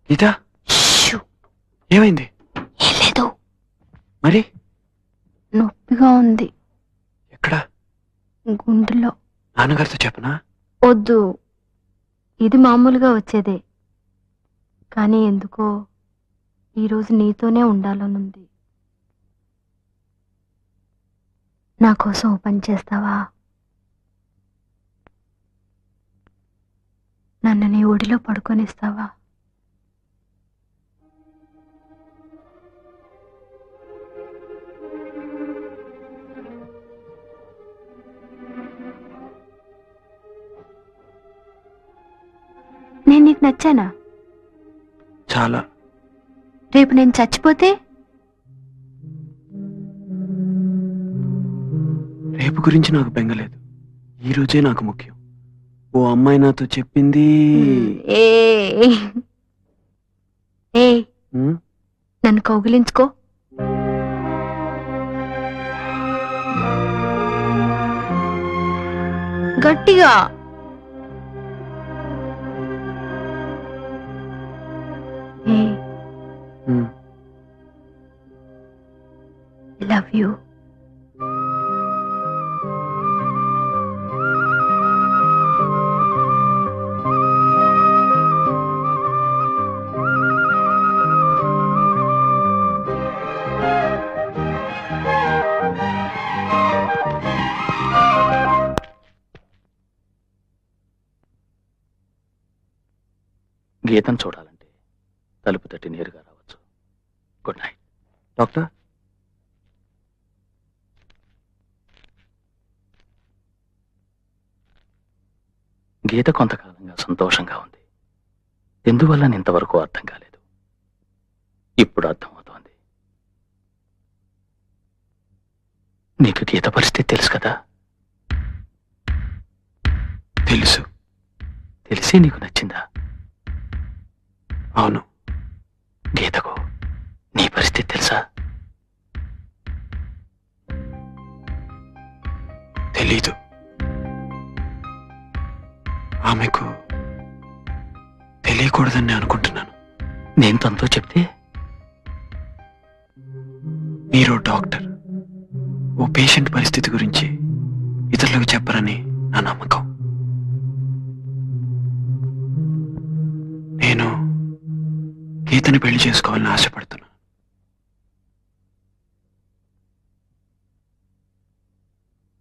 గీత shoe, ఏమైంది ఏం లేదు మరి నొప్పిగా ఉంది ఎక్కడ గుండెలో నాన్నగారితో చెప్పనా వద్దు ఇది మామూలుగా వచ్చేదే కానీ ఎందుకో ఈరోజు నీతోనే ఉండాలనుంది నా కోసం ఓ పని చేస్తావా నన్ను నీ ఒడిలో పడుకొనిస్తావా నేను నీకు నచ్చానా చాలా రేపు నేను చచ్చిపోతే రేపు గురించి నాకు బెంగలేదు ఈ రోజే నాకు ముఖ్యం ఓ అమ్మాయి నాతో చెప్పింది ఏ ఏ ఉమ్, నన్ను కౌగిలించుకో గట్టిగా ఏ ఉమ్. లవ్ యూ గీతం చూడాలంటే తలుపు తట్టి నేరుగా రావచ్చు గుడ్ నైట్ డాక్టర్ గీత కొంతకాలంగా సంతోషంగా ఉంది ఎందువల్ల ఇంతవరకు అర్థం కాలేదు ఇప్పుడు అర్థమవుతోంది నీకు గీత పరిస్థితి తెలుసు కదా తెలుసు తెలిసి నీకు నచ్చిందా అవును గీతకు నీ పరిస్థితి తెలుసా తెలీదు ఆమెకు తెలియకూడదని నేను అనుకుంటున్నాను నేను తనతో చెప్తే మీరు డాక్టర్ ఓ పేషెంట్ పరిస్థితి గురించి ఇతరులకు చెప్పరని నా నమ్మకం నేను గీతని పెళ్లి చేసుకోవాలని ఆశపడుతున్నా